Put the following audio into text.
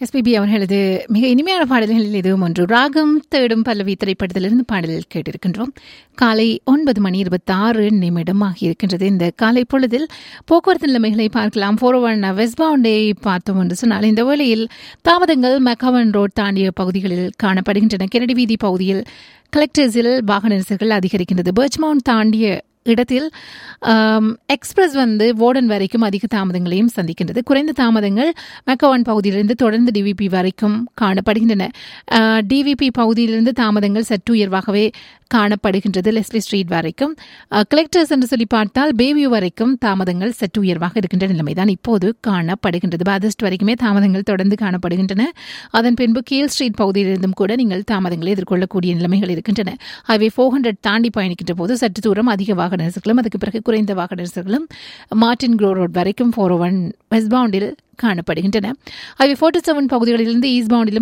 SPB அவர்களது மிக இனிமையான பாடல்களில் இதுவும் ஒன்று ராகம் தேடும் பல்லவி திரைப்படத்திலிருந்து பாடல் கேட்டிருக்கின்றோம் காலை ஒன்பது மணி இருபத்தி ஆறு நிமிடம் ஆகியிருக்கின்றது இந்த காலை பொழுதில் போக்குவரத்து நிலைமைகளை பார்க்கலாம் ஃபோர் ஒன் வெஸ்ட் பவுண்டை பார்த்தோம் என்று சொன்னால் இந்த வேளையில் தாமதங்கள் மெக்கவன் ரோட் தாண்டிய பகுதிகளில் காணப்படுகின்றன கெனடி வீதி பகுதியில் கலெக்டர்ஸில் வாகன நெரிசல்கள் அதிகரிக்கின்றது பர்ச்மவுண்ட் தாண்டிய இடத்தில் எக்ஸ்பிரஸ் வந்து வோடன் வரைக்கும் அதிக தாமதங்களையும் சந்திக்கின்றது குறைந்த தாமதங்கள் மெக்கவான் பகுதியிலிருந்து தொடர்ந்து டிவிபி வரைக்கும் காணப்படுகின்றன டிவிபி பகுதியிலிருந்து தாமதங்கள் சற்று உயர்வாகவே காணப்படுகின்றது லெஸ்லி ஸ்ட்ரீட் வரைக்கும் கலெக்டர்ஸ் என்று சொல்லி பார்த்தால் பேவியூ வரைக்கும் தாமதங்கள் சற்று உயர்வாக இருக்கின்ற நிலைமைதான் இப்போது காணப்படுகின்றது பாதஸ்ட் வரைக்குமே தாமதங்கள் தொடர்ந்து காணப்படுகின்றன அதன் பின்பு கீழ் ஸ்ட்ரீட் பகுதியிலிருந்தும் கூட நீங்கள் தாமதங்களை எதிர்கொள்ளக்கூடிய நிலைமைகள் இருக்கின்றன ஹைவே ஃபோர் ஹண்ட்ரட் தாண்டி பயணிக்கின்ற போது சற்று தூரம் அதிக வாகன நெரிசல்களும் அதுக்கு பிறகு குறைந்த வாகன நெரிசல்களும் மார்டின் க்ரோ ரோட் வரைக்கும் ஃபோர் ஒன் வெஸ்ட் பவுண்டில் காணப்படுகின்றன ஹைவே ஃபோர்ட்டி செவன் பகுதிகளிலிருந்து ஈஸ்ட் பவுண்டிலும்